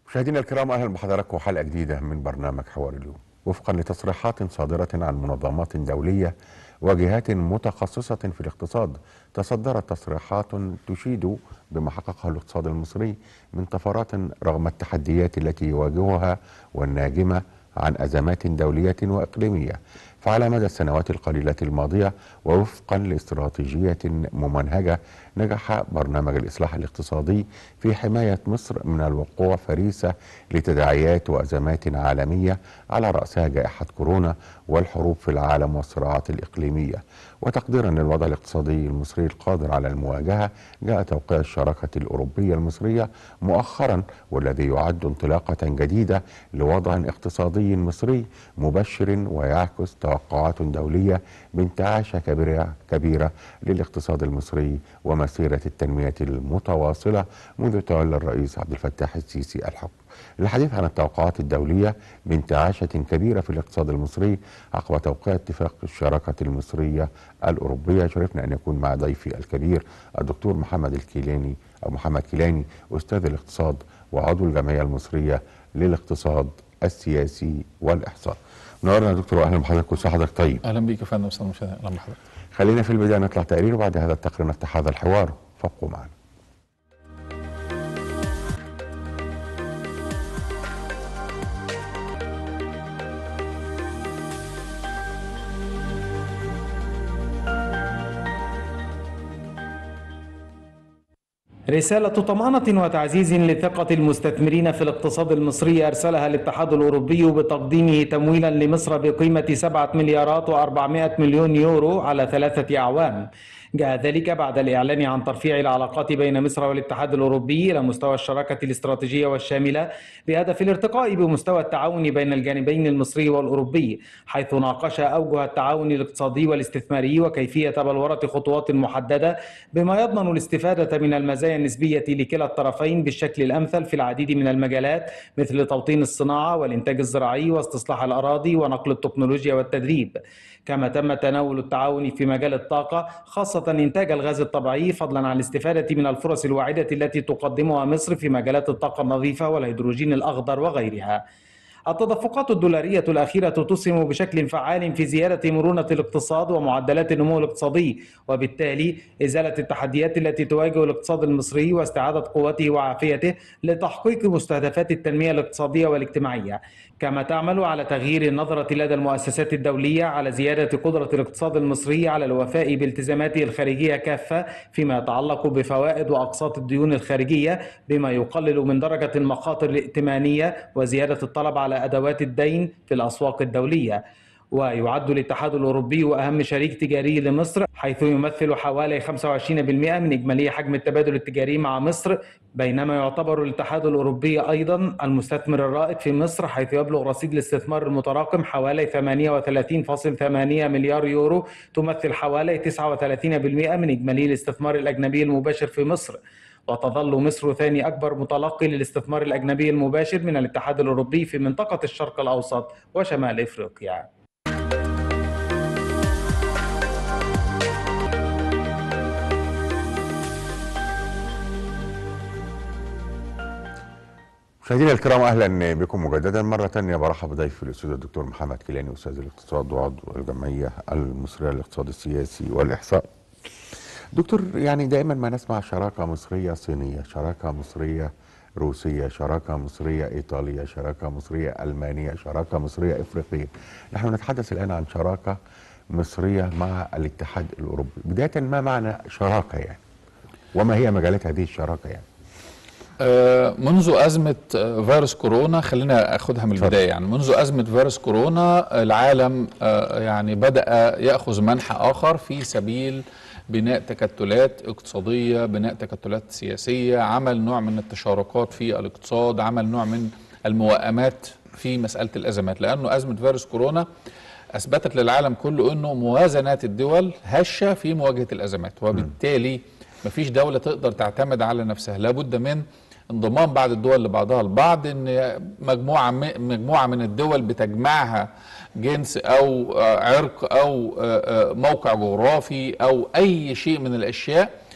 مشاهدينا الكرام اهلا بحضراتكم حلقه جديده من برنامج حوار اليوم وفقا لتصريحات صادره عن منظمات دوليه وجهات متخصصه في الاقتصاد تصدرت تصريحات تشيد بما حققه الاقتصاد المصري من طفرات رغم التحديات التي يواجهها والناجمه عن ازمات دوليه واقليميه فعلى مدى السنوات القليله الماضيه ووفقا لاستراتيجيه ممنهجه نجح برنامج الاصلاح الاقتصادي في حمايه مصر من الوقوع فريسه لتداعيات وازمات عالميه على راسها جائحه كورونا والحروب في العالم والصراعات الاقليميه وتقديرا للوضع الاقتصادي المصري القادر على المواجهه جاء توقيع الشراكه الاوروبيه المصريه مؤخرا والذي يعد انطلاقه جديده لوضع اقتصادي مصري مبشر ويعكس توقعات دوليه بانتعاش كبيره كبيره للاقتصاد المصري ومسيره التنميه المتواصله منذ تولى الرئيس عبد الفتاح السيسي الحكم. للحديث عن التوقعات الدوليه بانتعاشه كبيره في الاقتصاد المصري عقب توقيع اتفاق الشراكه المصريه الاوروبيه شرفنا ان يكون مع ضيفي الكبير الدكتور محمد الكيلاني او محمد كيلاني استاذ الاقتصاد وعضو الجمعيه المصريه للاقتصاد السياسي والاحصاء. منورنا يا دكتور واهلا بحضرتك وسع حضرتك طيب. اهلا بيك يا فندم استاذ مشاهد اهلا بحضرتك خلينا في البدايه نطلع تقرير وبعد هذا التقرير نفتح هذا الحوار فابقوا معنا. رسالة طمأنة وتعزيز لثقة المستثمرين في الاقتصاد المصري أرسلها الاتحاد الأوروبي بتقديمه تمويلا لمصر بقيمة 7 مليارات و400 مليون يورو على ثلاثة أعوام جاء ذلك بعد الإعلان عن ترفيع العلاقات بين مصر والاتحاد الأوروبي إلى مستوى الشراكة الاستراتيجية والشاملة بهدف الارتقاء بمستوى التعاون بين الجانبين المصري والأوروبي حيث ناقش أوجه التعاون الاقتصادي والاستثماري وكيفية بلورة خطوات محددة بما يضمن الاستفادة من المزايا النسبية لكلا الطرفين بالشكل الأمثل في العديد من المجالات مثل توطين الصناعة والإنتاج الزراعي واستصلاح الأراضي ونقل التكنولوجيا والتدريب كما تم تناول التعاون في مجال الطاقة خاصة إنتاج الغاز الطبيعي فضلا عن الاستفادة من الفرص الواعدة التي تقدمها مصر في مجالات الطاقة النظيفة والهيدروجين الأخضر وغيرها التدفقات الدولارية الأخيرة تسهم بشكل فعال في زيادة مرونة الاقتصاد ومعدلات النمو الاقتصادي وبالتالي إزالة التحديات التي تواجه الاقتصاد المصري واستعادة قوته وعافيته لتحقيق مستهدفات التنمية الاقتصادية والاجتماعية كما تعمل على تغيير النظرة لدى المؤسسات الدولية على زيادة قدرة الاقتصاد المصري على الوفاء بالتزاماته الخارجية كافة فيما يتعلق بفوائد وأقساط الديون الخارجية بما يقلل من درجة المخاطر الائتمانية وزيادة الطلب على أدوات الدين في الأسواق الدولية ويعد الاتحاد الأوروبي أهم شريك تجاري لمصر حيث يمثل حوالي 25% من إجمالي حجم التبادل التجاري مع مصر بينما يعتبر الاتحاد الأوروبي أيضا المستثمر الرائد في مصر حيث يبلغ رصيد الاستثمار المتراكم حوالي 38.8 مليار يورو تمثل حوالي 39% من إجمالي الاستثمار الأجنبي المباشر في مصر وتظل مصر ثاني أكبر متلقي للاستثمار الأجنبي المباشر من الاتحاد الأوروبي في منطقة الشرق الأوسط وشمال إفريقيا مشاهدينا الكرام اهلا بكم مجددا مره ثانيه برحب بضيفي الاستاذ الدكتور محمد كيلاني استاذ الاقتصاد وعضو الجمعيه المصريه للاقتصاد السياسي والاحصاء. دكتور يعني دائما ما نسمع شراكه مصريه صينيه، شراكه مصريه روسيه، شراكه مصريه ايطاليه، شراكه مصريه المانيه، شراكه مصريه افريقيه. نحن نتحدث الان عن شراكه مصريه مع الاتحاد الاوروبي، بدايه ما معنى شراكه يعني؟ وما هي مجالات هذه الشراكه يعني؟ منذ أزمة فيروس كورونا خلينا أخذها من البداية يعني منذ أزمة فيروس كورونا العالم يعني بدأ يأخذ منحى آخر في سبيل بناء تكتلات اقتصادية بناء تكتلات سياسية عمل نوع من التشاركات في الاقتصاد عمل نوع من الموائمات في مسألة الأزمات لأنه أزمة فيروس كورونا أثبتت للعالم كله أنه موازنات الدول هشة في مواجهة الأزمات وبالتالي مفيش دولة تقدر تعتمد على نفسها لابد من انضمام بعض الدول لبعضها البعض ان مجموعه مجموعه من الدول بتجمعها جنس او عرق او موقع جغرافي او اي شيء من الاشياء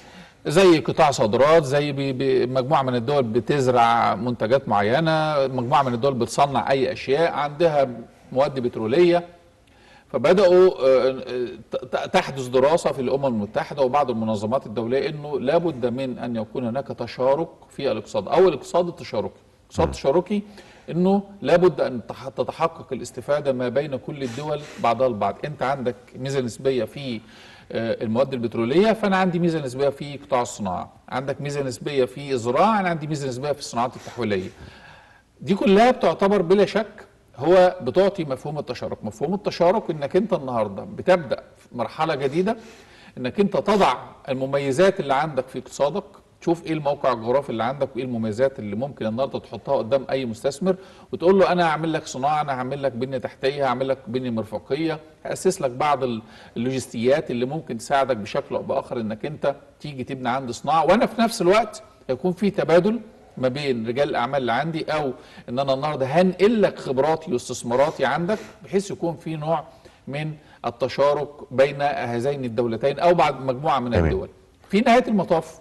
زي قطاع صادرات زي بي بي مجموعه من الدول بتزرع منتجات معينه مجموعه من الدول بتصنع اي اشياء عندها مواد بتروليه فبداوا آه، ت- ت- تحدث دراسه في الامم المتحده وبعض المنظمات الدوليه انه لابد من ان يكون هناك تشارك في الاقتصاد او الاقتصاد التشاركي الاقتصاد التشاركي انه لابد ان تح- تتحقق الاستفاده ما بين كل الدول بعضها البعض انت عندك ميزه نسبيه في آه، المواد البتروليه فانا عندي ميزه نسبيه في قطاع الصناعه عندك ميزه نسبيه في الزراعه انا عندي ميزه نسبيه في الصناعات التحويليه دي كلها بتعتبر بلا شك هو بتعطي مفهوم التشارك مفهوم التشارك انك انت النهارده بتبدا في مرحله جديده انك انت تضع المميزات اللي عندك في اقتصادك تشوف ايه الموقع الجغرافي اللي عندك وايه المميزات اللي ممكن النهارده تحطها قدام اي مستثمر وتقول له انا هعمل لك صناعه انا هعمل لك بنيه تحتيه هعمل لك بنيه مرفقيه هاسس لك بعض ال- اللوجستيات اللي ممكن تساعدك بشكل او باخر انك انت تيجي تبني عندي صناعه وانا في نفس الوقت يكون في تبادل ما بين رجال الاعمال اللي عندي او ان انا النهارده هنقل لك خبراتي واستثماراتي عندك بحيث يكون في نوع من التشارك بين هذين الدولتين او بعد مجموعه من تمام. الدول. في نهايه المطاف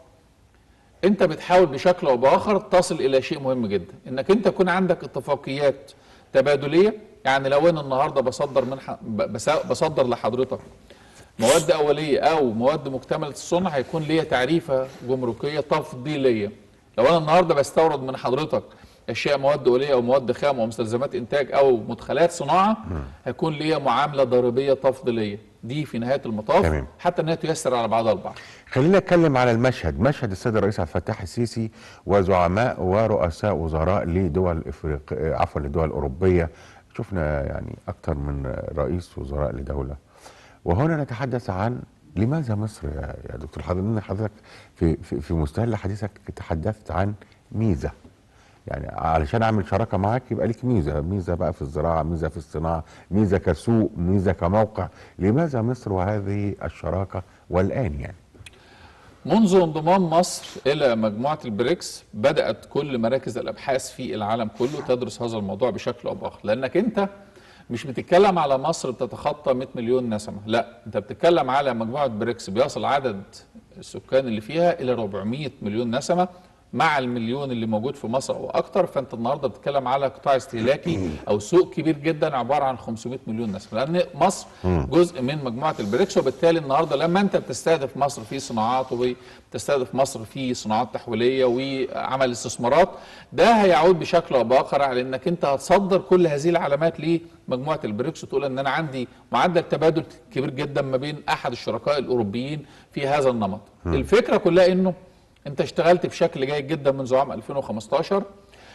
انت بتحاول بشكل او باخر تصل الى شيء مهم جدا انك انت يكون عندك اتفاقيات تبادليه يعني لو انا النهارده بصدر من ح... ب- بس- بصدر لحضرتك مواد اوليه او مواد مكتمله الصنع هيكون ليا تعريفه جمركيه تفضيليه لو انا النهارده بستورد من حضرتك اشياء مواد اوليه او مواد خام او مستلزمات انتاج او مدخلات صناعه هيكون ليا معامله ضريبيه تفضيليه دي في نهايه المطاف تمام. حتى انها تيسر على بعضها البعض خلينا نتكلم على المشهد مشهد السيد الرئيس عبد الفتاح السيسي وزعماء ورؤساء وزراء لدول افريقيا عفوا لدول اوروبيه شفنا يعني اكثر من رئيس وزراء لدوله وهنا نتحدث عن لماذا مصر يا يا دكتور حضرتك حضرتك في في, في مستهل حديثك تحدثت عن ميزه يعني علشان اعمل شراكه معاك يبقى ليك ميزه ميزه بقى في الزراعه ميزه في الصناعه ميزه كسوق ميزه كموقع لماذا مصر وهذه الشراكه والان يعني منذ انضمام مصر الى مجموعه البريكس بدات كل مراكز الابحاث في العالم كله تدرس هذا الموضوع بشكل او باخر لانك انت مش بتتكلم على مصر بتتخطى 100 مليون نسمه لا انت بتتكلم على مجموعه بريكس بيصل عدد السكان اللي فيها الى 400 مليون نسمه مع المليون اللي موجود في مصر او اكتر فانت النهارده بتتكلم على قطاع استهلاكي او سوق كبير جدا عباره عن 500 مليون نسمه لان مصر جزء من مجموعه البريكس وبالتالي النهارده لما انت بتستهدف مصر في صناعات وبتستهدف مصر في صناعات تحويليه وعمل استثمارات ده هيعود بشكل او باخر على انك انت هتصدر كل هذه العلامات لمجموعه البريكس وتقول ان انا عندي معدل تبادل كبير جدا ما بين احد الشركاء الاوروبيين في هذا النمط الفكره كلها انه انت اشتغلت بشكل جيد جدا منذ عام 2015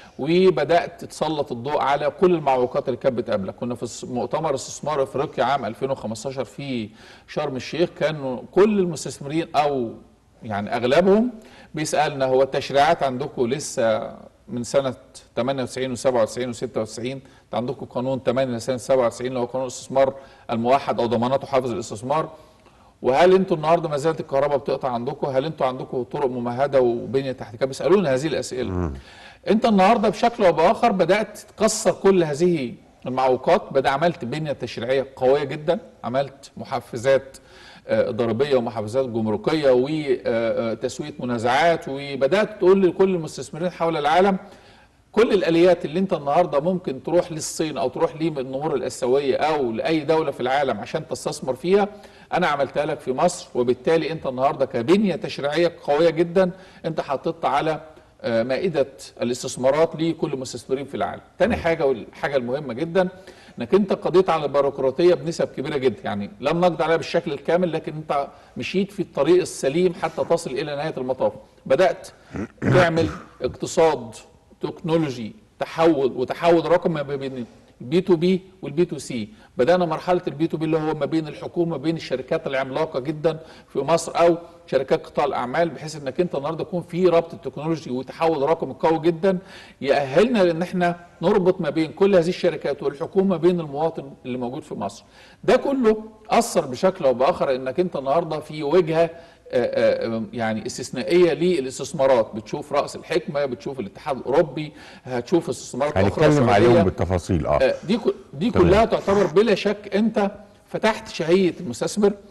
وبدات تسلط الضوء على كل المعوقات اللي كانت بتقابلك كنا في الس- مؤتمر استثمار افريقيا عام 2015 في شرم الشيخ كانوا كل المستثمرين او يعني اغلبهم بيسالنا هو التشريعات عندكم لسه من سنه 98 و97 و96 انت عندكم قانون 8 لسنه 97 اللي هو قانون الاستثمار الموحد او ضمانات وحافظ الاستثمار وهل انتوا النهارده ما زالت الكهرباء بتقطع عندكم؟ هل انتوا عندكم طرق ممهده وبنيه تحتيه؟ بيسالونا هذه الاسئله. انت النهارده بشكل او باخر بدات تكسر كل هذه المعوقات، بدا عملت بنيه تشريعيه قويه جدا، عملت محفزات آه، ضريبيه ومحفزات جمركيه وتسويه منازعات وبدات تقول لكل المستثمرين حول العالم كل الاليات اللي انت النهارده ممكن تروح للصين او تروح للنمور الاسيويه او لاي دوله في العالم عشان تستثمر فيها انا عملتها لك في مصر وبالتالي انت النهارده كبنيه تشريعيه قويه جدا انت حطيت على آه، مائده الاستثمارات لكل المستثمرين في العالم. تاني حاجه والحاجه المهمه جدا انك انت قضيت على البيروقراطيه بنسب كبيره جدا يعني لم نقضي عليها بالشكل الكامل لكن انت مشيت في الطريق السليم حتى تصل الى نهايه المطاف. بدات تعمل اقتصاد تكنولوجي تحول وتحول رقم ما بين البي تو بي والبي تو سي بدانا مرحله البي تو بي اللي هو ما بين الحكومه بين الشركات العملاقه جدا في مصر او شركات قطاع الاعمال بحيث انك انت النهارده يكون في ربط التكنولوجي وتحول رقمي قوي جدا يأهلنا لان احنا نربط ما بين كل هذه الشركات والحكومه بين المواطن اللي موجود في مصر ده كله اثر بشكل او باخر انك انت النهارده في وجهه آه، آه، يعني استثنائيه للاستثمارات بتشوف راس الحكمه بتشوف الاتحاد الاوروبي هتشوف استثمارات اخرى هنتكلم سعودية. عليهم بالتفاصيل اه آه، دي كل- دي تمام. كلها تعتبر بلا شك انت فتحت شهيه المستثمر تمام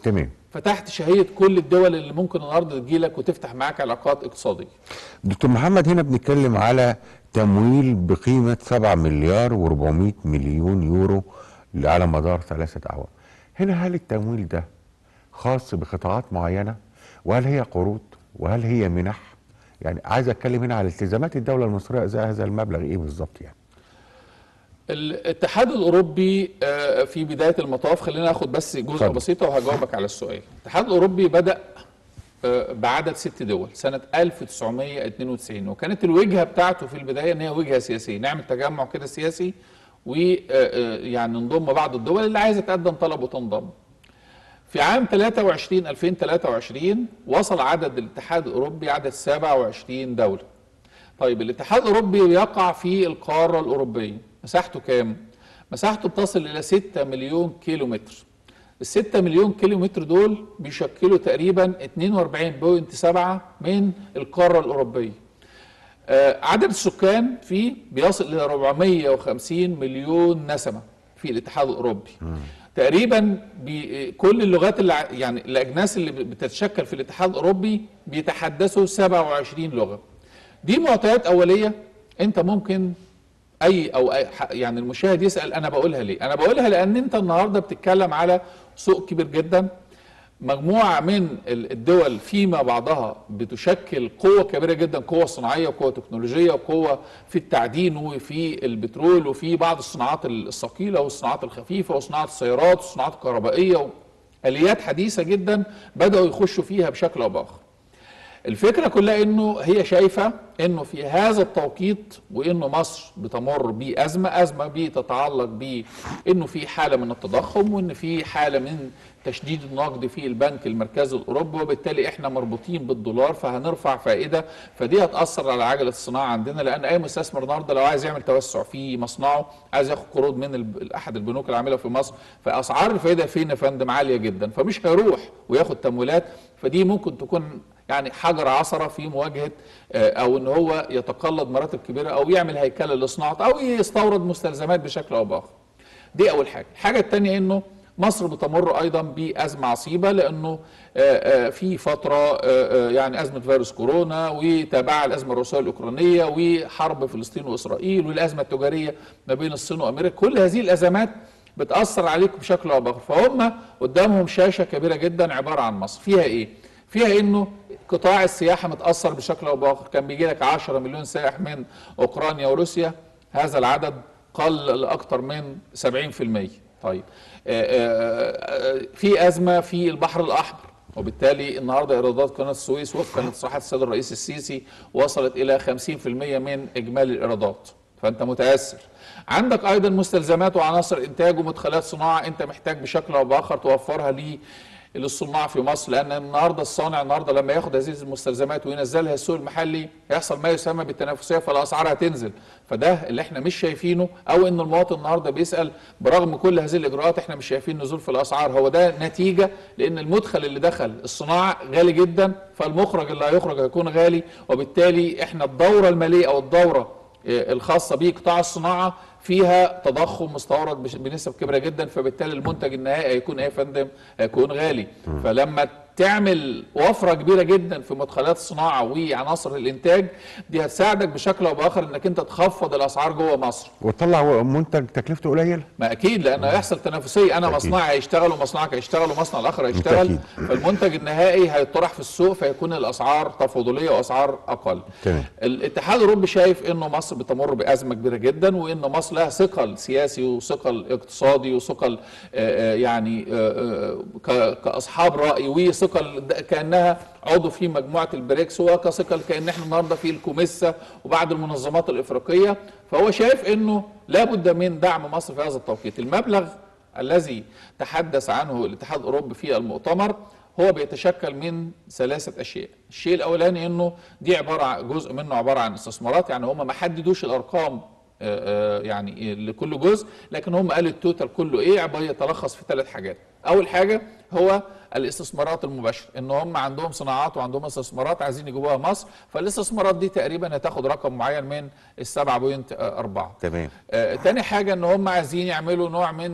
فتحت شهيه كل الدول اللي ممكن النهارده تجيلك وتفتح معاك علاقات اقتصاديه دكتور محمد هنا بنتكلم على تمويل بقيمة 7 مليار و400 مليون يورو على مدار ثلاثة أعوام هنا هل التمويل ده خاص بقطاعات معينة وهل هي قروض وهل هي منح يعني عايز اتكلم هنا على التزامات الدولة المصرية زي هذا المبلغ ايه بالظبط يعني الاتحاد الاوروبي آه، في بدايه المطاف خلينا ناخد بس جزء اتفضل. بسيطه وهجاوبك على السؤال الاتحاد الاوروبي بدا آه، بعدد ست دول سنه 1992 وكانت الوجهه بتاعته في البدايه ان هي وجهه سياسيه نعمل تجمع كده سياسي ويعني نضم بعض الدول اللي عايزه تقدم طلب وتنضم في عام 23 2023 وصل عدد الاتحاد الاوروبي عدد 27 دوله طيب الاتحاد الاوروبي يقع في القاره الاوروبيه مساحته كام مساحته بتصل الى 6 مليون كيلو متر ال 6 مليون كيلو متر دول بيشكلوا تقريبا 42.7 من القاره الاوروبيه آه، عدد السكان فيه بيصل الى 450 مليون نسمه في الاتحاد الاوروبي تقريبا بي- كل اللغات اللي ع- يعني الاجناس اللي بتتشكل في الاتحاد الاوروبي بيتحدثوا 27 لغه دي معطيات اوليه انت ممكن اي او أي ح- يعني المشاهد يسال انا بقولها ليه انا بقولها لان انت النهارده بتتكلم على سوق كبير جدا مجموعه من ال- الدول فيما بعضها بتشكل قوه كبيره جدا قوه صناعيه وقوه تكنولوجيه وقوه في التعدين وفي البترول وفي بعض الصناعات الثقيله والصناعات الخفيفه وصناعه السيارات والصناعات الكهربائيه اليات حديثه جدا بداوا يخشوا فيها بشكل او باخر الفكرة كلها انه هي شايفة انه في هذا التوقيت وانه مصر بتمر بأزمة أزمة بتتعلق بانه في حالة من التضخم وان في حالة من تشديد النقد في البنك المركزي الاوروبي وبالتالي احنا مربوطين بالدولار فهنرفع فائدة فدي هتأثر على عجلة الصناعة عندنا لان اي مستثمر النهارده لو عايز يعمل توسع في مصنعه عايز ياخد قروض من الب- احد البنوك العاملة في مصر فاسعار الفائدة فين يا فندم عالية جدا فمش هيروح وياخد تمويلات فدي ممكن تكون يعني حجر عثره في مواجهه آه، او ان هو يتقلد مراتب كبيره او يعمل هيكله لصناعته او يستورد مستلزمات بشكل او باخر. دي اول حاجه، الحاجه الثانيه انه مصر بتمر ايضا بازمه عصيبه لانه آه، آه، في فتره آه، آه، يعني ازمه فيروس كورونا وتابعها الازمه الروسيه الاوكرانيه وحرب فلسطين واسرائيل والازمه التجاريه ما بين الصين وامريكا، كل هذه الازمات بتاثر عليكم بشكل او باخر، فهم قدامهم شاشه كبيره جدا عباره عن مصر، فيها ايه؟ فيها انه قطاع السياحه متاثر بشكل او باخر كان بيجي لك 10 مليون سائح من اوكرانيا وروسيا هذا العدد قل لاكثر من 70% طيب آه، آه، آه، في ازمه في البحر الاحمر وبالتالي النهارده ايرادات قناه السويس وفقا لتصريحات السيد الرئيس السيسي وصلت الى 50% من اجمالي الايرادات فانت متاثر عندك ايضا مستلزمات وعناصر انتاج ومدخلات صناعه انت محتاج بشكل او باخر توفرها ليه للصناع في مصر لان النهارده الصانع النهارده لما ياخد هذه المستلزمات وينزلها السوق المحلي هيحصل ما يسمى بالتنافسيه فالاسعار هتنزل فده اللي احنا مش شايفينه او ان المواطن النهارده بيسال برغم كل هذه الاجراءات احنا مش شايفين نزول في الاسعار هو ده نتيجه لان المدخل اللي دخل الصناعه غالي جدا فالمخرج اللي هيخرج هيكون غالي وبالتالي احنا الدوره الماليه او الدوره الخاصه بقطاع الصناعه فيها تضخم مستورد بش- بنسب كبيره جدا فبالتالي المنتج النهائي هيكون ايه يا فندم؟ هيكون غالي فلما تعمل وفره كبيره جدا في مدخلات الصناعه وعناصر الانتاج دي هتساعدك بشكل او باخر انك انت تخفض الاسعار جوه مصر وتطلع منتج تكلفته قليله ما اكيد لان هيحصل تنافسيه انا أكيد. مصنعي هيشتغل ومصنعك هيشتغل ومصنع الاخر هيشتغل فالمنتج النهائي هيطرح في السوق فيكون الاسعار تفاضليه واسعار اقل تمام. الاتحاد الاوروبي شايف انه مصر بتمر بازمه كبيره جدا وان مصر لها ثقل سياسي وثقل اقتصادي وثقل آه، آه، يعني آه، آه، ك- كاصحاب راي وثقل د- كانها عضو في مجموعه البريكس وكثقل كان احنا النهارده في الكوميسا وبعض المنظمات الافريقيه فهو شايف انه لابد من دعم مصر في هذا التوقيت المبلغ الذي تحدث عنه الاتحاد الاوروبي في المؤتمر هو بيتشكل من ثلاثة أشياء الشيء الأولاني أنه دي عبارة عن جزء منه عبارة عن استثمارات يعني هم ما حددوش الأرقام آه، آه، يعني لكل جزء لكن هم قالوا التوتال كله ايه عباره يتلخص في ثلاث حاجات اول حاجه هو الاستثمارات المباشره ان هم عندهم صناعات وعندهم استثمارات عايزين يجيبوها مصر فالاستثمارات دي تقريبا هتاخد رقم معين من ال 7.4 تمام آه، تاني حاجة ان هم عايزين يعملوا نوع من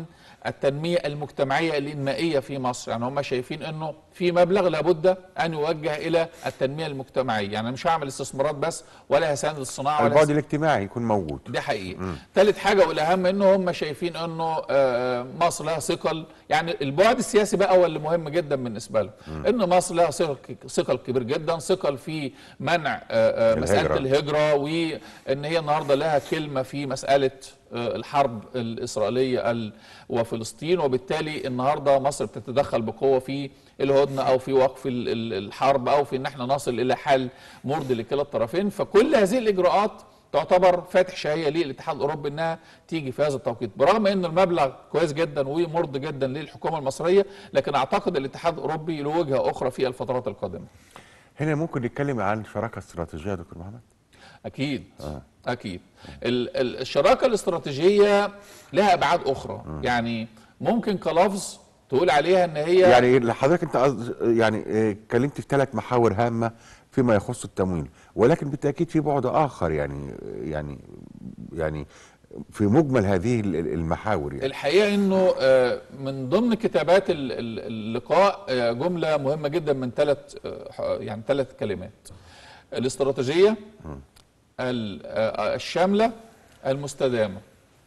التنميه المجتمعيه الانمائيه في مصر يعني هم شايفين انه في مبلغ لابد ان يوجه الى التنميه المجتمعيه يعني مش هعمل استثمارات بس ولا هساند الصناعه ولا البعد الاجتماعي يكون موجود دي حقيقة ثالث حاجة والأهم إنه هم شايفين إنه آه، مصر لها ثقل يعني البعد السياسي بقى هو اللي مهم جدا بالنسبة لهم إن مصر لها ثقل ثقل كبير جدا ثقل في منع آه، آه، مسألة الهجرة. الهجرة وإن هي النهاردة لها كلمة في مسألة آه، الحرب الإسرائيلية ال- وفلسطين وبالتالي النهاردة مصر بتتدخل بقوة في الهدنة أو في وقف ال- ال- الحرب أو في إن احنا نصل إلى حل مرضي لكلا الطرفين فكل هذه الإجراءات تعتبر فاتح شهيه للاتحاد الاوروبي انها تيجي في هذا التوقيت برغم ان المبلغ كويس جدا ومرضي جدا للحكومه المصريه لكن اعتقد الاتحاد الاوروبي له وجهه اخرى في الفترات القادمه هنا ممكن نتكلم عن شراكه استراتيجيه يا دكتور محمد اكيد اكيد ال- ال- الشراكه الاستراتيجيه لها ابعاد اخرى يعني ممكن كلفظ تقول عليها ان هي يعني حضرتك انت قصد- يعني اه، اتكلمت في ثلاث محاور هامه فيما يخص التمويل ولكن بالتاكيد في بعد اخر يعني يعني يعني في مجمل هذه ال- ال- المحاور يعني الحقيقه انه آه، من ضمن كتابات ال- ال- اللقاء آه، جمله مهمه جدا من ثلاث يعني ثلاث كلمات الاستراتيجيه ال- آه، الشامله المستدامه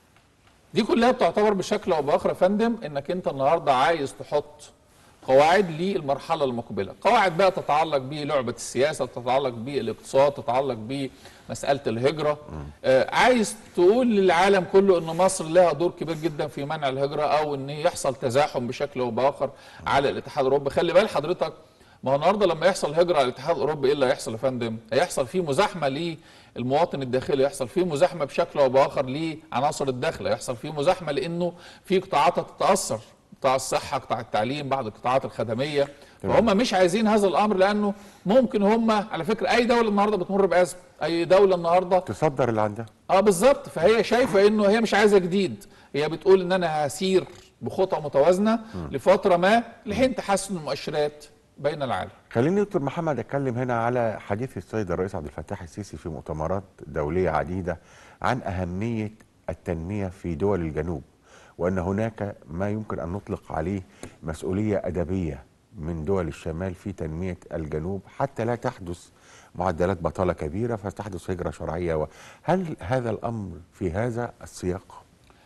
دي كلها بتعتبر بشكل او باخر يا فندم انك انت النهارده عايز تحط قواعد للمرحله المقبله قواعد بقى تتعلق بلعبه السياسه تتعلق بالاقتصاد تتعلق بمساله الهجره آه عايز تقول للعالم كله ان مصر لها دور كبير جدا في منع الهجره او ان يحصل تزاحم بشكل او باخر على الاتحاد الاوروبي خلي بال حضرتك ما هو النهارده لما يحصل هجره على الاتحاد الاوروبي ايه اللي هيحصل يا فندم؟ هيحصل فيه مزاحمه للمواطن الداخلي، يحصل فيه مزاحمه بشكل او باخر لعناصر الدخل، يحصل فيه مزاحمه لانه في قطاعات هتتاثر، قطاع الصحه، قطاع التعليم، بعض القطاعات الخدميه، فهم مش عايزين هذا الامر لانه ممكن هم على فكره اي دوله النهارده بتمر بازمه، اي دوله النهارده تصدر اللي عندها اه بالظبط فهي شايفه انه هي مش عايزه جديد هي بتقول ان انا هسير بخطى متوازنه لفتره ما لحين تحسن المؤشرات بين العالم خليني دكتور محمد اتكلم هنا على حديث السيد الرئيس عبد الفتاح السيسي في مؤتمرات دوليه عديده عن اهميه التنميه في دول الجنوب وان هناك ما يمكن ان نطلق عليه مسؤوليه ادبيه من دول الشمال في تنميه الجنوب حتى لا تحدث معدلات بطاله كبيره فتحدث هجره شرعيه و- هل هذا الامر في هذا السياق؟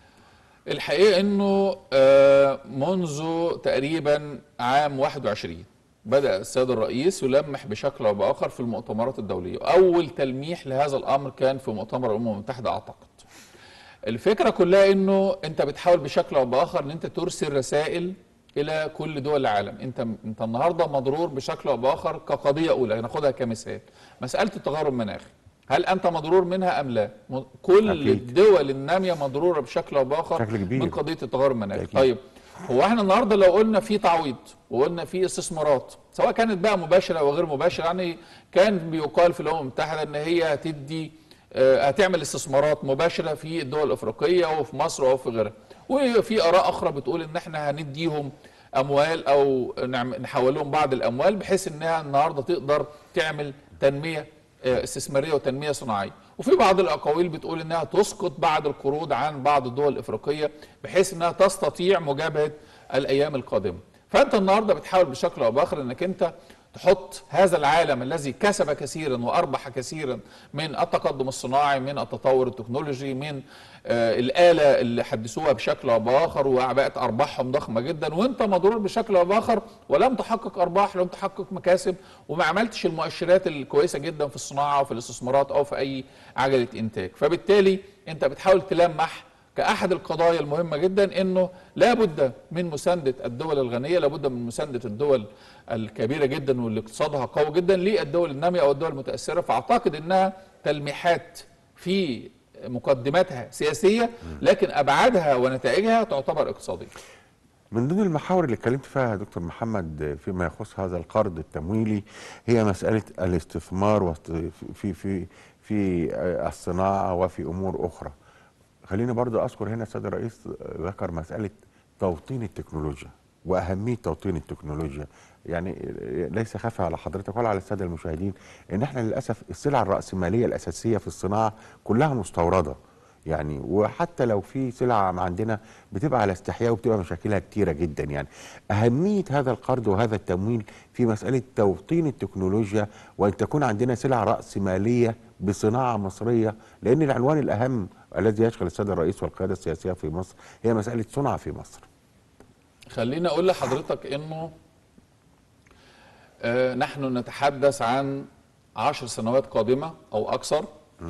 الحقيقه انه آه، منذ تقريبا عام 21 بدأ السيد الرئيس يلمح بشكل او باخر في المؤتمرات الدوليه، اول تلميح لهذا الامر كان في مؤتمر الامم المتحده اعتقد. الفكره كلها انه انت بتحاول بشكل او باخر ان انت ترسل رسائل الى كل دول العالم، انت انت النهارده مضرور بشكل او باخر كقضيه اولى ناخدها كمثال، مساله التغير المناخي. هل انت مضرور منها ام لا؟ م- كل أكيد. الدول الناميه مضروره بشكل او باخر بشكل كبير. من قضيه التغير المناخي. أكيد. طيب هو احنا النهارده لو قلنا في تعويض وقلنا في استثمارات سواء كانت بقى مباشره او غير مباشره يعني كان بيقال في الامم المتحده ان هي هتدي آه، هتعمل استثمارات مباشره في الدول الافريقيه وفي مصر وفي غيرها وفي اراء اخرى بتقول ان احنا هنديهم اموال او نعم- نحول لهم بعض الاموال بحيث انها النهارده تقدر تعمل تنميه آه، استثماريه وتنميه صناعيه وفي بعض الاقاويل بتقول انها تسقط بعض القروض عن بعض الدول الافريقيه بحيث انها تستطيع مجابهه الايام القادمه فانت النهارده بتحاول بشكل او باخر انك انت تحط هذا العالم الذي كسب كثيرا واربح كثيرا من التقدم الصناعي من التطور التكنولوجي من آه الاله اللي حدثوها بشكل او باخر وبقت ارباحهم ضخمه جدا وانت مضرور بشكل او باخر ولم تحقق ارباح لم تحقق مكاسب وما عملتش المؤشرات الكويسه جدا في الصناعه او في الاستثمارات او في اي عجله انتاج فبالتالي انت بتحاول تلمح كأحد القضايا المهمة جدا أنه لا بد من مساندة الدول الغنية لا بد من مساندة الدول الكبيرة جدا واللي اقتصادها قوي جدا للدول النامية أو الدول المتأثرة فأعتقد أنها تلميحات في مقدماتها سياسية لكن أبعادها ونتائجها تعتبر اقتصادية من ضمن المحاور اللي اتكلمت فيها يا دكتور محمد فيما يخص هذا القرض التمويلي هي مسألة الاستثمار وست- في في في الصناعة وفي أمور أخرى. خليني برضو أذكر هنا السيد الرئيس ذكر مسألة توطين التكنولوجيا وأهمية توطين التكنولوجيا يعني ليس خفى على حضرتك ولا على السادة المشاهدين إن احنا للأسف السلع الرأسمالية الأساسية في الصناعة كلها مستوردة يعني وحتى لو في سلع عندنا بتبقى على استحياء وبتبقى مشاكلها كتيره جدا يعني اهميه هذا القرض وهذا التمويل في مساله توطين التكنولوجيا وان تكون عندنا سلع راس ماليه بصناعه مصريه لان العنوان الاهم الذي يشغل السيد الرئيس والقياده السياسيه في مصر هي مساله صنع في مصر خليني اقول لحضرتك انه آه نحن نتحدث عن عشر سنوات قادمة او اكثر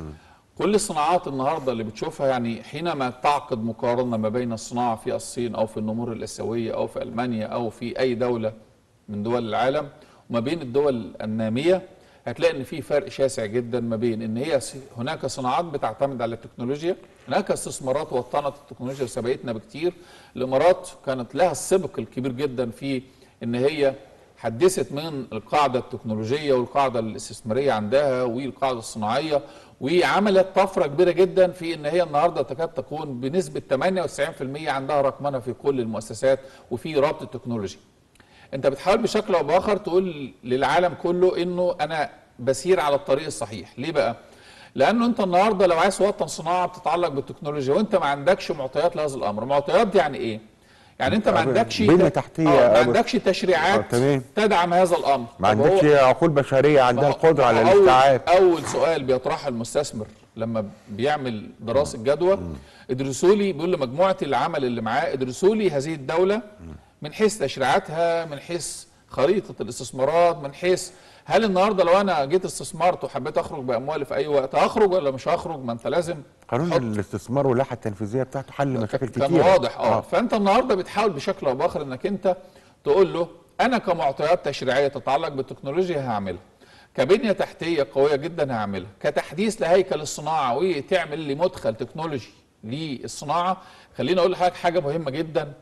كل الصناعات النهاردة اللي بتشوفها يعني حينما تعقد مقارنة ما بين الصناعة في الصين او في النمور الاسيوية او في المانيا او في اي دولة من دول العالم وما بين الدول النامية هتلاقي ان في فرق شاسع جدا ما بين ان هي س- هناك صناعات بتعتمد على التكنولوجيا هناك استثمارات وطنت التكنولوجيا وسبقتنا بكتير الامارات كانت لها السبق الكبير جدا في ان هي حدثت من القاعده التكنولوجيه والقاعده الاستثماريه عندها والقاعده الصناعيه وعملت طفره كبيره جدا في ان هي النهارده تكاد تكون بنسبه 98% عندها رقمنه في كل المؤسسات وفي ربط التكنولوجي انت بتحاول بشكل او باخر تقول للعالم كله انه انا بسير على الطريق الصحيح ليه بقى لانه انت النهارده لو عايز توطن صناعه بتتعلق بالتكنولوجيا وانت ما عندكش معطيات لهذا الامر معطيات دي يعني ايه يعني انت ما عندكش بنية تحتية آه ما أو- عندكش تشريعات آه، تمام. تدعم هذا الامر ما طب هو- عندكش عقول بشريه عندها ما هو- القدره على ما هو الاستيعاب أول, أول سؤال بيطرحه المستثمر لما بيعمل دراسة جدوى ادرسوا لي بيقول لمجموعة العمل اللي معاه ادرسوا لي هذه الدولة من حيث تشريعاتها من حيث خريطة الاستثمارات من حيث هل النهارده لو انا جيت استثمرت وحبيت اخرج باموالي في اي وقت هخرج ولا مش هخرج ما انت لازم قانون تحط- الاستثمار واللائحه التنفيذيه بتاعته حل مشاكل كتير كان واضح اه فانت النهارده بتحاول بشكل او باخر انك انت تقول له انا كمعطيات تشريعيه تتعلق بالتكنولوجيا هعملها كبنيه تحتيه قويه جدا هعملها كتحديث لهيكل الصناعه وتعمل لي مدخل تكنولوجي للصناعه خليني اقول لحضرتك حاجه مهمه جدا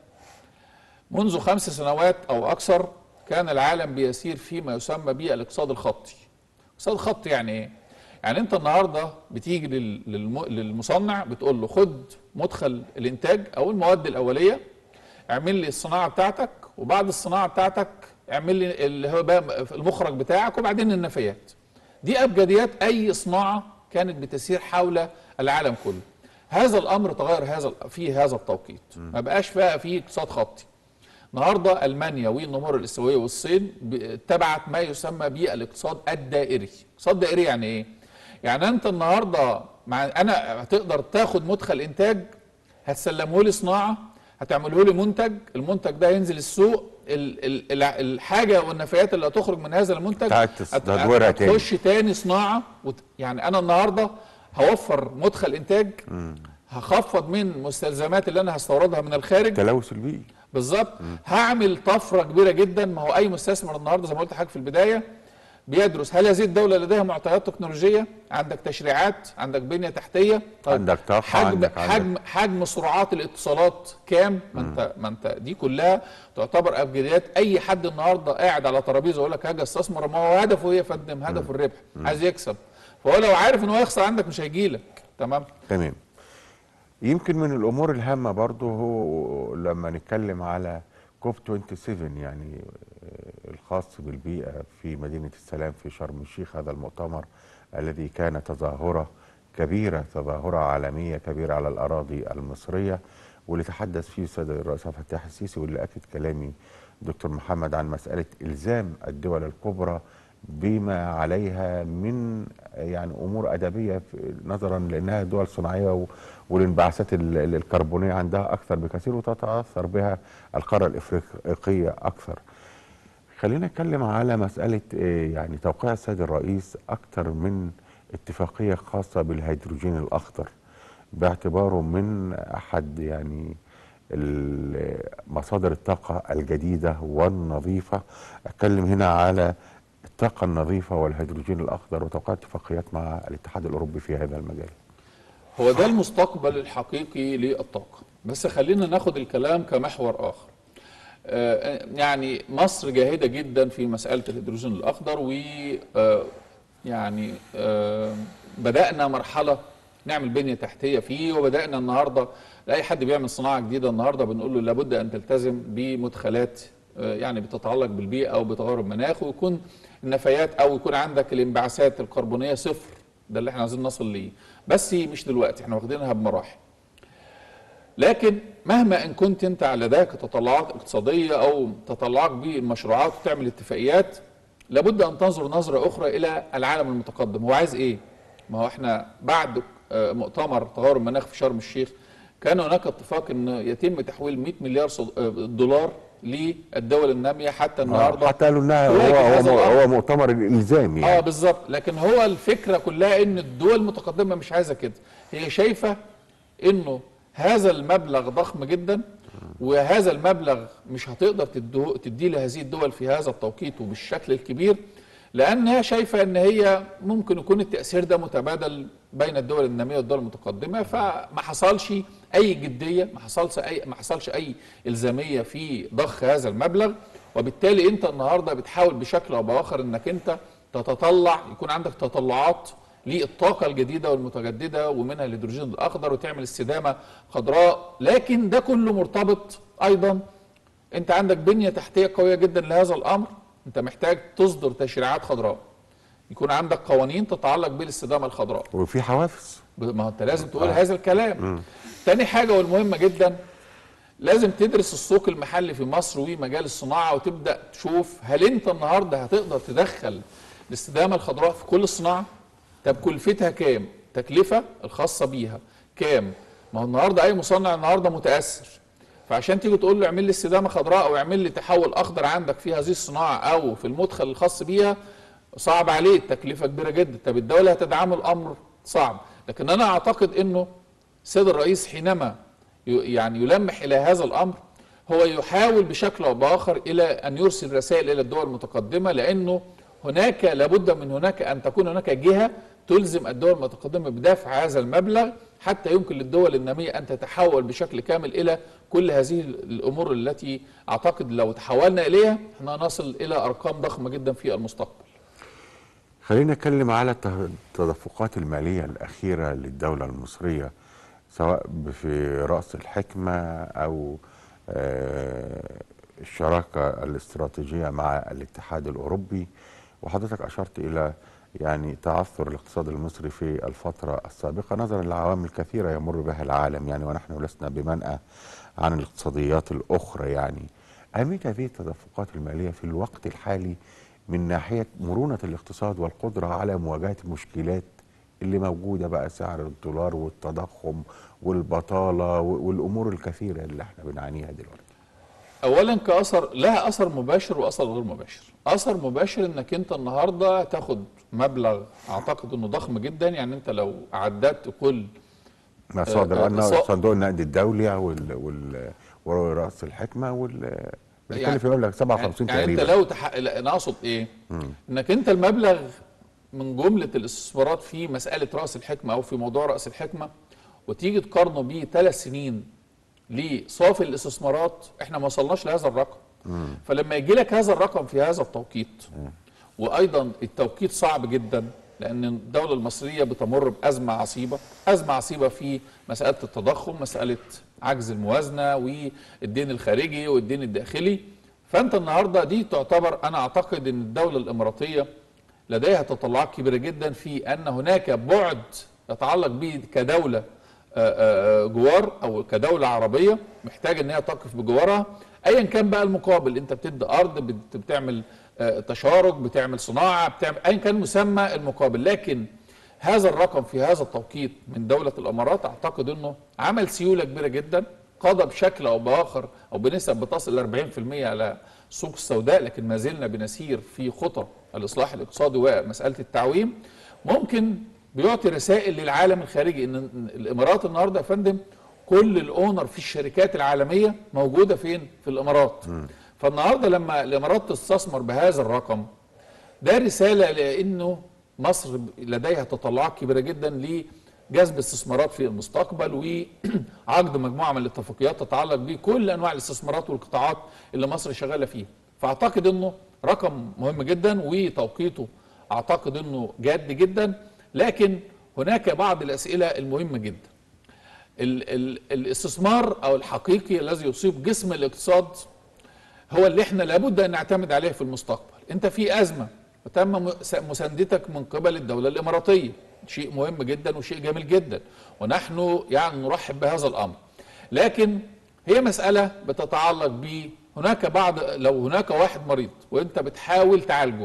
منذ خمس سنوات او اكثر كان العالم بيسير فيما يسمى بالاقتصاد الخطي اقتصاد خطي يعني ايه يعني انت النهارده بتيجي لل- للم- للمصنع بتقول له خد مدخل الانتاج او المواد الاوليه اعمل لي الصناعه بتاعتك وبعد الصناعه بتاعتك اعمل لي اللي هو بقى المخرج بتاعك وبعدين النفايات دي ابجديات اي صناعه كانت بتسير حول العالم كله هذا الامر تغير هذا في هذا التوقيت ما بقاش فيها في اقتصاد خطي النهارده المانيا والنمور الاسيويه والصين ب- اتبعت ما يسمى بالاقتصاد الدائري، اقتصاد دائري يعني ايه؟ يعني انت النهارده مع انا هتقدر تاخد مدخل انتاج هتسلمه لي صناعه هتعمله لي منتج، المنتج ده هينزل السوق ال ال ال الحاجه والنفايات اللي هتخرج من هذا المنتج بتاعت هت- تدويرها تاني. هتخش تاني صناعه وت... يعني انا النهارده هوفر مدخل انتاج هخفض من مستلزمات اللي انا هستوردها من الخارج التلوث البيئي بالظبط هعمل طفره كبيره جدا ما هو اي مستثمر النهارده زي ما قلت لحضرتك في البدايه بيدرس هل هذه الدوله لديها معطيات تكنولوجيه عندك تشريعات عندك بنيه تحتيه عندك طاقة، حجم عندك- عندك- حجم حجم سرعات الاتصالات كام ما انت ما انت دي كلها تعتبر ابجديات اي حد النهارده قاعد على ترابيزه يقول لك هاجي استثمر ما هو هدفه ايه يا فندم هدفه الربح عايز يكسب فهو لو عارف ان هو يخسر عندك مش هيجي لك تمام تمام يمكن من الامور الهامه برضه هو لما نتكلم على كوب 27 يعني آه، الخاص بالبيئه في مدينه السلام في شرم الشيخ هذا المؤتمر الذي كان تظاهره كبيره تظاهره عالميه كبيره على الاراضي المصريه واللي تحدث فيه السيد الرئيس عبد الفتاح السيسي واللي اكد كلامي دكتور محمد عن مساله الزام الدول الكبرى بما عليها من يعني امور ادبيه في- نظرا لانها دول صناعيه و- والانبعاثات ال- ال- الكربونيه عندها اكثر بكثير وتتاثر بها القاره الافريقيه اكثر. خلينا نتكلم على مساله آه، يعني توقيع السيد الرئيس اكثر من اتفاقيه خاصه بالهيدروجين الاخضر باعتباره من احد يعني ال- مصادر الطاقه الجديده والنظيفه اتكلم هنا على الطاقه النظيفه والهيدروجين الاخضر وتوقيع اتفاقيات مع الاتحاد الاوروبي في هذا المجال هو ده المستقبل الحقيقي للطاقة بس خلينا ناخد الكلام كمحور آخر آه، يعني مصر جاهدة جدا في مسألة الهيدروجين الأخضر و آه، يعني آه، بدأنا مرحلة نعمل بنية تحتية فيه وبدأنا النهاردة لأي حد بيعمل صناعة جديدة النهاردة بنقول له لابد أن تلتزم بمدخلات آه، يعني بتتعلق بالبيئة أو بتغير المناخ ويكون النفايات أو يكون عندك الانبعاثات الكربونية صفر ده اللي احنا عايزين نصل ليه بس مش دلوقتي احنا واخدينها بمراحل لكن مهما ان كنت انت لديك تطلعات اقتصاديه او تطلعك بالمشروعات وتعمل اتفاقيات لابد ان تنظر نظره اخرى الى العالم المتقدم هو عايز ايه ما هو احنا بعد آه، مؤتمر تغير المناخ في شرم الشيخ كان هناك اتفاق ان يتم تحويل 100 مليار صد- آه، دولار للدول الناميه حتى النهارده حتى قالوا انها هو تواجه هذا هو, الأمر. هو مؤتمر الالزامي اه يعني بالظبط لكن هو الفكره كلها ان الدول المتقدمه مش عايزه كده هي شايفه انه هذا المبلغ ضخم جدا وهذا المبلغ مش هتقدر تديه- تديه لهذه الدول في هذا التوقيت وبالشكل الكبير لانها شايفه ان هي ممكن يكون التاثير ده متبادل بين الدول الناميه والدول المتقدمه فما حصلش اي جديه ما حصلش اي ما حصلش اي الزاميه في ضخ هذا المبلغ وبالتالي انت النهارده بتحاول بشكل او باخر انك انت تتطلع يكون عندك تطلعات للطاقه الجديده والمتجدده ومنها الهيدروجين الاخضر وتعمل استدامه خضراء لكن ده كله مرتبط ايضا انت عندك بنيه تحتيه قويه جدا لهذا الامر انت محتاج تصدر تشريعات خضراء يكون عندك قوانين تتعلق بالاستدامه الخضراء وفي حوافز ما هو انت لازم تقول هذا الكلام تاني حاجه والمهمه جدا لازم تدرس السوق المحلي في مصر ومجال الصناعه وتبدا تشوف هل انت النهارده هتقدر تدخل الاستدامه الخضراء في كل الصناعه طب كلفتها كام تكلفه الخاصه بيها كام ما هو النهارده اي مصنع النهارده متاثر فعشان تيجي تقول له اعمل لي استدامه خضراء او اعمل لي تحول اخضر عندك في هذه الصناعه او في المدخل الخاص بيها صعب عليه التكلفه كبيره جدا طب الدوله هتدعم الامر صعب لكن انا اعتقد انه السيد الرئيس حينما ي- يعني يلمح الى هذا الامر هو يحاول بشكل او باخر الى ان يرسل رسائل الى الدول المتقدمه لانه هناك لابد من هناك ان تكون هناك جهه تلزم الدول المتقدمه بدفع هذا المبلغ حتى يمكن للدول الناميه ان تتحول بشكل كامل الى كل هذه الامور التي اعتقد لو تحولنا اليها احنا نصل الى ارقام ضخمه جدا في المستقبل. خلينا نتكلم على الته- التدفقات المالية الأخيرة للدولة المصرية سواء ب- في رأس الحكمة أو آه، الشراكة الاستراتيجية مع الاتحاد الأوروبي وحضرتك أشرت إلى يعني تعثر الاقتصاد المصري في الفترة السابقة نظرا لعوامل كثيرة يمر بها العالم يعني ونحن لسنا بمنأى عن الاقتصاديات الأخرى يعني أهمية هذه التدفقات المالية في الوقت الحالي من ناحية مرونة الاقتصاد والقدرة على مواجهة المشكلات اللي موجودة بقى سعر الدولار والتضخم والبطالة و- والأمور الكثيرة اللي احنا بنعانيها دلوقتي اولا كاثر لها اثر مباشر واثر غير مباشر اثر مباشر انك انت النهارده تاخد مبلغ اعتقد انه ضخم جدا يعني انت لو عددت كل ما صادر آه، عنا صا- صندوق النقد الدولي وال وال ورأس الحكمة وال بنتكلم يعني- في مبلغ 57 يعني انت تقريبا لو تح... لا، انا اقصد ايه انك انت المبلغ من جمله الاستثمارات في مساله راس الحكمه او في موضوع راس الحكمه وتيجي تقارنه بيه ثلاث سنين لصافي الاستثمارات احنا ما وصلناش لهذا الرقم فلما يجي لك هذا الرقم في هذا التوقيت وايضا التوقيت صعب جدا لان الدوله المصريه بتمر بازمه عصيبه ازمه عصيبه في مساله التضخم مساله عجز الموازنه والدين الخارجي والدين الداخلي فانت النهارده دي تعتبر انا اعتقد ان الدوله الاماراتيه لديها تطلعات كبيره جدا في ان هناك بعد يتعلق به كدوله آه، آه، جوار او كدوله عربيه محتاج ان هي تقف بجوارها ايا كان بقى المقابل انت بتدي ارض بت- بتعمل آه، تشارك بتعمل صناعه بتعمل ايا كان مسمى المقابل لكن هذا الرقم في هذا التوقيت من دوله الامارات اعتقد انه عمل سيوله كبيره جدا قضى بشكل او باخر او بنسب بتصل ل 40% على السوق السوداء لكن ما زلنا بنسير في خطى الاصلاح الاقتصادي ومساله التعويم ممكن بيعطي رسائل للعالم الخارجي ان إن الامارات النهارده يا فندم كل الاونر في الشركات العالميه موجوده فين؟ في الامارات. فالنهارده لما الامارات تستثمر بهذا الرقم ده رساله لانه مصر لديها تطلعات كبيره جدا لجذب استثمارات في المستقبل وعقد مجموعه من الاتفاقيات تتعلق بكل انواع الاستثمارات والقطاعات اللي مصر شغاله فيها فاعتقد انه رقم مهم جدا وتوقيته اعتقد انه جاد جدا لكن هناك بعض الاسئله المهمه جدا ال ال الاستثمار او الحقيقي الذي يصيب جسم الاقتصاد هو اللي احنا لابد ان نعتمد عليه في المستقبل انت في ازمه وتم م- س- مساندتك من قبل الدوله الاماراتيه شيء مهم جدا وشيء جميل جدا ونحن يعني نرحب بهذا الامر لكن هي مساله بتتعلق ب هناك بعض لو هناك واحد مريض وانت بتحاول تعالجه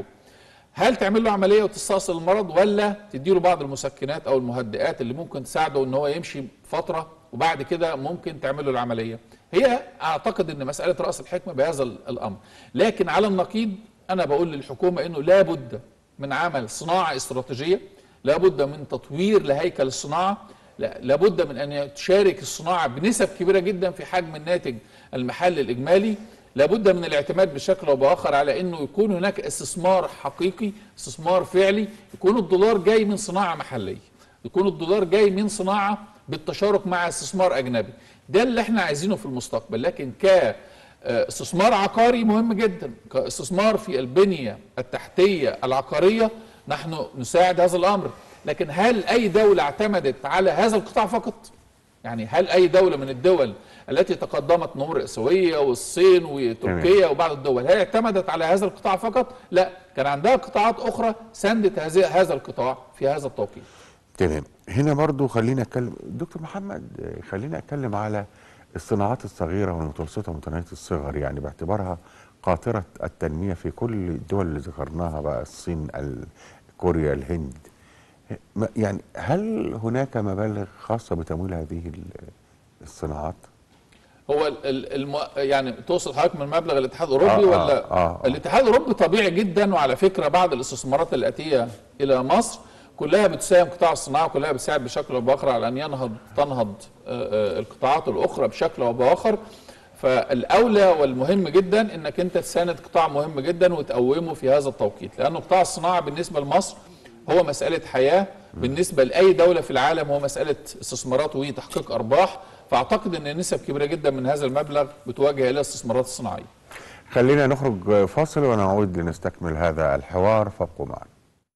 هل تعمل له عمليه وتستأصل المرض ولا تديله بعض المسكنات او المهدئات اللي ممكن تساعده ان هو يمشي فتره وبعد كده ممكن تعمل له العمليه هي اعتقد ان مساله راس الحكمه بهذا ال- الامر لكن على النقيض انا بقول للحكومه انه لا بد من عمل صناعه استراتيجيه لا بد من تطوير لهيكل الصناعه لا لابد من ان تشارك الصناعه بنسب كبيره جدا في حجم الناتج المحلي الاجمالي لابد من الاعتماد بشكل او باخر على انه يكون هناك استثمار حقيقي استثمار فعلي يكون الدولار جاي من صناعه محليه يكون الدولار جاي من صناعه بالتشارك مع استثمار اجنبي ده اللي احنا عايزينه في المستقبل لكن ك استثمار عقاري مهم جدا كاستثمار في البنيه التحتيه العقاريه نحن نساعد هذا الامر لكن هل اي دوله اعتمدت على هذا القطاع فقط يعني هل اي دوله من الدول التي تقدمت نمر اسيويه والصين وتركيا وبعض الدول هل اعتمدت على هذا القطاع فقط لا كان عندها قطاعات اخرى ساندت هذه هذا القطاع في هذا التوقيت تمام هنا برضو خلينا اتكلم دكتور محمد آه، خلينا اتكلم على الصناعات الصغيره والمتوسطه ومتناهيه الصغر يعني باعتبارها قاطره التنميه في كل الدول اللي ذكرناها بقى الصين ال- كوريا الهند ما- يعني هل هناك مبالغ خاصه بتمويل هذه ال- الصناعات؟ هو ال- ال- الم... يعني توصل حضرتك من مبلغ الاتحاد الاوروبي آه، آه، ولا آه، آه. الاتحاد الاوروبي طبيعي جدا وعلى فكره بعض الاستثمارات الاتيه الى مصر كلها بتساهم قطاع الصناعه كلها بتساعد بشكل او باخر على ان ينهض تنهض آه، آه، القطاعات الاخرى بشكل او باخر فالاولى والمهم جدا انك انت تساند قطاع مهم جدا وتقومه في هذا التوقيت لانه قطاع الصناعه بالنسبه لمصر هو مساله حياه بالنسبه لاي دوله في العالم هو مساله استثمارات وتحقيق ارباح فاعتقد ان نسب كبيره جدا من هذا المبلغ بتوجه الى الاستثمارات الصناعيه خلينا نخرج فاصل ونعود لنستكمل هذا الحوار فابقوا معنا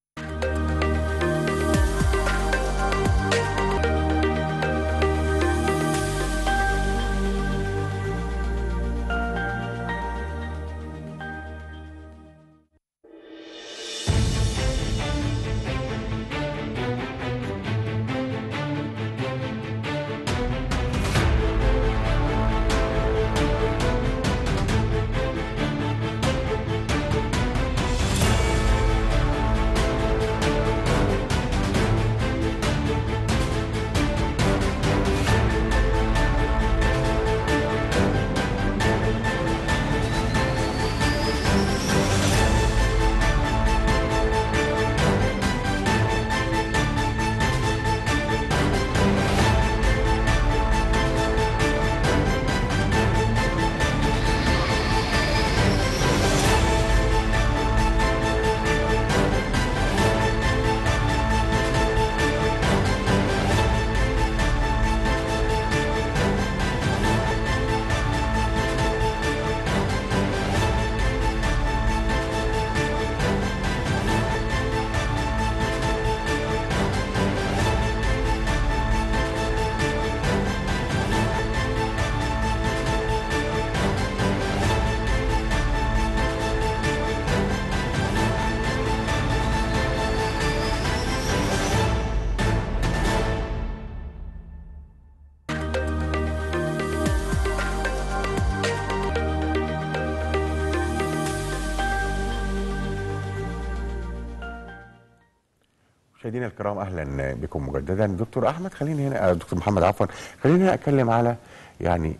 مشاهدينا الكرام اهلا بكم مجددا دكتور احمد خليني هنا آه، دكتور محمد عفوا خليني هنا اتكلم على يعني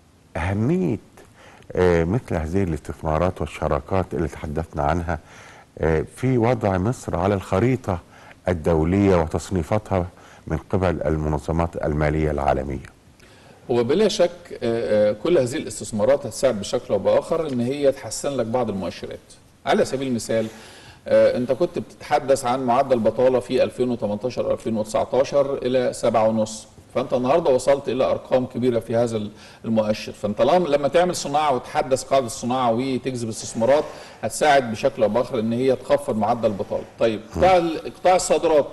اهميه آه، مثل هذه الاستثمارات والشراكات اللي تحدثنا عنها آه، في وضع مصر على الخريطه الدوليه وتصنيفاتها من قبل المنظمات الماليه العالميه هو بلا شك آه، آه، كل هذه الاستثمارات هتساعد بشكل او باخر ان هي تحسن لك بعض المؤشرات على سبيل المثال آه، انت كنت بتتحدث عن معدل بطاله في 2018 2019 الى 7.5 فانت النهارده وصلت الى ارقام كبيره في هذا المؤشر فانت لما لما تعمل صناعه وتحدث قاعده الصناعه وتجذب استثمارات هتساعد بشكل او باخر ان هي تخفض معدل البطاله طيب قطاع ال- قطاع الصادرات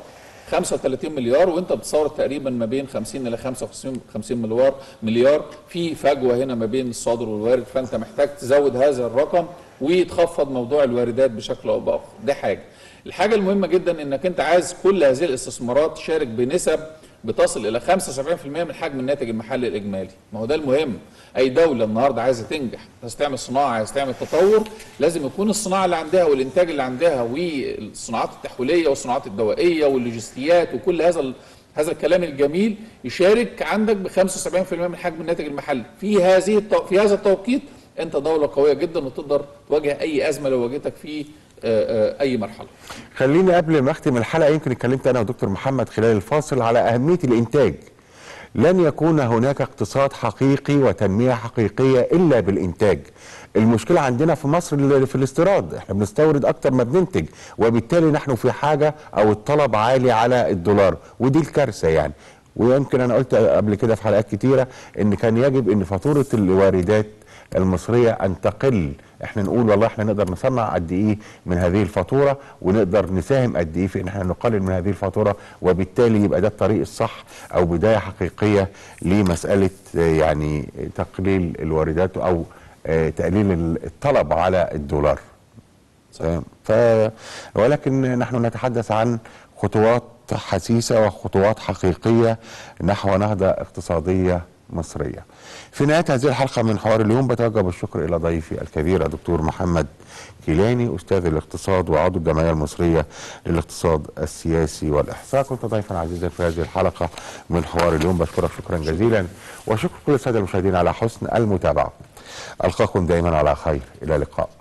35 مليار وانت بتصور تقريبا ما بين 50 الى 55 50 مليار مليار في فجوه هنا ما بين الصادر والوارد فانت محتاج تزود هذا الرقم ويتخفض موضوع الواردات بشكل او باخر ده حاجه الحاجه المهمه جدا انك انت عايز كل هذه الاستثمارات تشارك بنسب بتصل الى 75% من حجم الناتج المحلي الاجمالي ما هو ده المهم اي دوله النهارده عايزه تنجح عايزه تعمل صناعه عايزه تعمل تطور لازم يكون الصناعه اللي عندها والانتاج اللي عندها والصناعات التحويليه والصناعات الدوائيه واللوجستيات وكل هذا ال- هذا الكلام الجميل يشارك عندك ب 75% من حجم الناتج المحلي في هذه التو... في هذا التوقيت انت دوله قويه جدا وتقدر تواجه اي ازمه لو واجهتك في آه، آه، اي مرحله خليني قبل ما اختم الحلقه يمكن اتكلمت انا ودكتور محمد خلال الفاصل على اهميه الانتاج لن يكون هناك اقتصاد حقيقي وتنميه حقيقيه الا بالانتاج المشكله عندنا في مصر اللي في الاستيراد احنا بنستورد اكتر ما بننتج وبالتالي نحن في حاجه او الطلب عالي على الدولار ودي الكارثه يعني ويمكن انا قلت قبل كده في حلقات كتيره ان كان يجب ان فاتوره الواردات المصريه ان تقل احنا نقول والله احنا نقدر نصنع قد ايه من هذه الفاتوره ونقدر نساهم قد ايه في ان احنا نقلل من هذه الفاتوره وبالتالي يبقى ده الطريق الصح او بدايه حقيقيه لمساله آه، يعني تقليل الواردات او آه، تقليل الطلب على الدولار تمام ف ولكن نحن نتحدث عن خطوات حسيسه وخطوات حقيقيه نحو نهضه اقتصاديه مصريه. في نهايه هذه الحلقه من حوار اليوم بتوجه بالشكر الى ضيفي الكبير الدكتور محمد كيلاني استاذ الاقتصاد وعضو الجمعيه المصريه للاقتصاد السياسي والاحصاء كنت ضيفا عزيزا في هذه الحلقه من حوار اليوم بشكرك شكرا جزيلا وشكر كل الساده المشاهدين على حسن المتابعه. القاكم دائما على خير الى اللقاء.